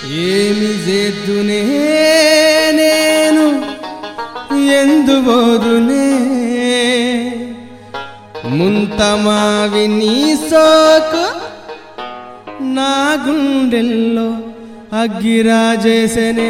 ఏమి చేద్దునే నేను ఎందుబోదునే ముంతమావి నీ సోకు నా గుండెల్లో అగ్గిరాజేసనే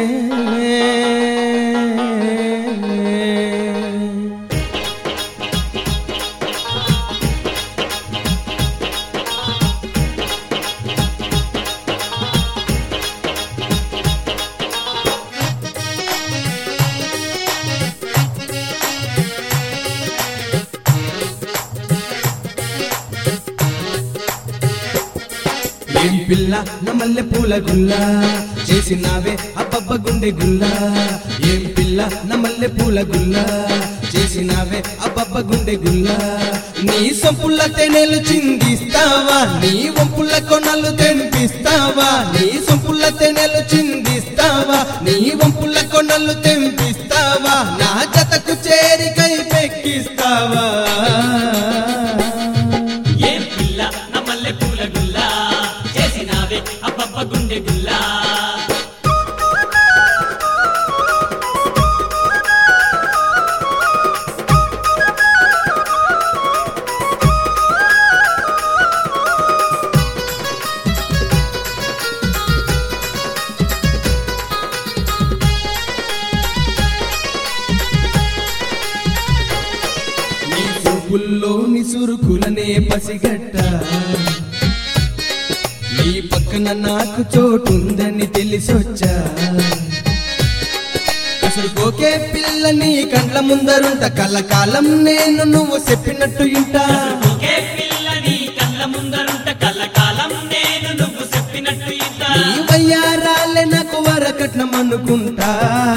ఏం పిల్ల నా మల్లె పూల గుల్ల చేసినావే అబ్బబ్బ గుండె గుల్ల ఏం పిల్ల నా మల్లె పూల గుల్ల చేసినావే అబ్బబ్బ గుండె గుల్ల నీ సొంపుల తెనెలు చిందిస్తావా నీ వంపుల కొనలు తెంపిస్తావా నీ సొంపుల తెనెలు చిందిస్తావా నీ వంపుల కొనలు తెంపిస్తావా నా జతకు చేరికై పెక్కిస్తావా ఏం పిల్ల నా మల్లె పూల గుల్ల చేసినావే అబ్బబ్బ గుండె గుల్ల నీ చూపుల్లోని సురుకులనే పసిగట్ట నీ పక్కన నాకు చోటుందని తెలిసొచ్చా అసలు కోకే పిల్ల నీ కండ్ల ముందరుంట కలకాలం నేను నువ్వు చెప్పినట్టు ఇంటా ఒకే పిల్లని కళ్ళ ముందరుంట కళ్ళకాలం నేను నువ్వు చెప్పినట్టు ఇంత నీ వయ్యారాలే నాకు వరకట్నం అనుకుంటా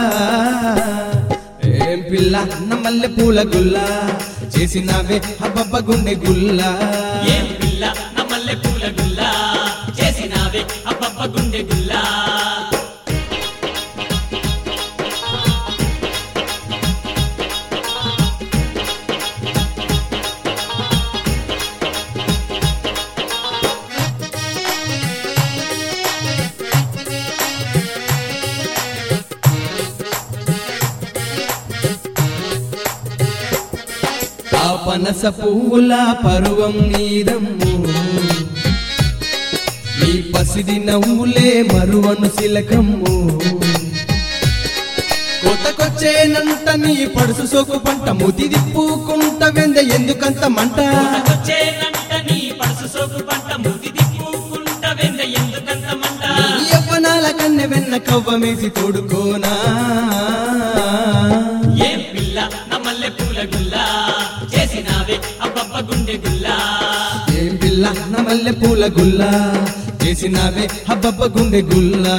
ఏం పిల్ల నా మల్లె పూల గుల్ల చేసినావే అబ్బబ్బ గుండె గుల్లా ఏం పిల్ల నా మల్లె పూల గుల్ల చేసినావే అబ్బబ్బ గుండె గుల్ల ఆ పనస పువ్వుల పరువం నీదమ్ము నీ పసిడి నవ్వులే మరువను శిలకమ్ము కొత్తకొచ్చేనంట నీ పడుసు సోకు పంట ముతి దిప్పుకుంట వెంద ఎందుకంత మంట వచ్చేనంట నీ పడుసు సోకు పంట ముది దిప్పుకుంట వెంద ఎందుకంత మంట నీ యవ్వనాల కన్నె వెన్న కవ్వమేసి తోడుకోనా ఏం పిల్ల నా మల్లె పూల గుల్ల చేసినావే అబ్బబ్బ గుండె గుల్ల ఏం పిల్ల నా మల్లె పూల గుల్ల చేసినావే హబ్బబ్బ గుండె గుల్లా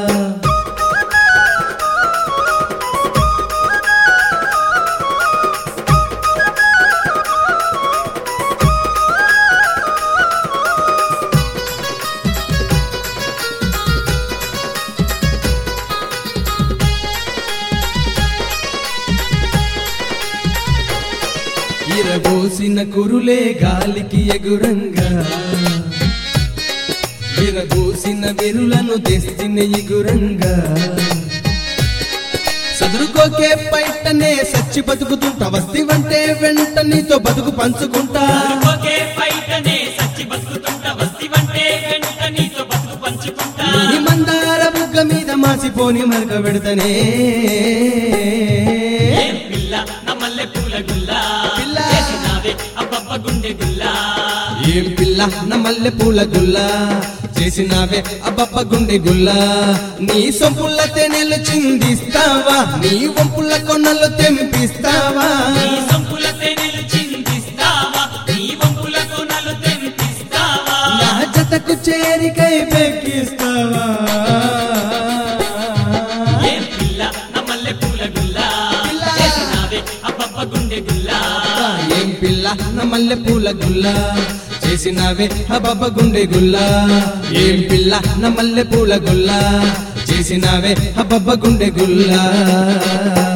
ఇరబోసిన కురులే గాలికి ఎగురంగా విరబోసిన విరులను తెస్తిన ఎగురంగా సదురుకోకే పైటనే సచ్చి బతుకుతుంటా వస్తివంటే వెంట నీతో బతుకు పంచుకుంటా ఒకే బయటనే సచ్చి బతుకుతుంట వస్తివంటే వెంట నీతో బతుకు పంచుకుంటా నీ మందార బుగ్గ మీద మాసిపోని మరక పెడతనే ఏం పిల్ల నా మల్లె పూల గుల్ల పిల్ల. చేసినావే అబ్బబ్బ గుండె గుల్ల ఏం పిల్ల నా మల్లె పూల గుల్ల చేసినావే అబ్బబ్బ గుండె గుల్ల నీ సొంపుల తెనెలు చిందిస్తావా నీ వంపుల కొనలు తెంపిస్తావా నీ సంపుల తెనెలు చిందిస్తావా నీ వంపుల కొనలు తెంపిస్తావా నా జతకు చేరికై పెక్కిస్తావా ఏం పిల్ల నా మల్లె పూల గుల్ల పిల్ల. చేసినావే అబ్బబ్బ గుండె గుల్ల ఏం పిల్ల నా మల్లె పూల గుల్ల చేసినావే అబ్బబ్బ గుండె గుల్ల ఏం పిల్ల నా మల్లె పూల గుల్ల చేసినావే అబ్బబ్బ గుండె గుల్ల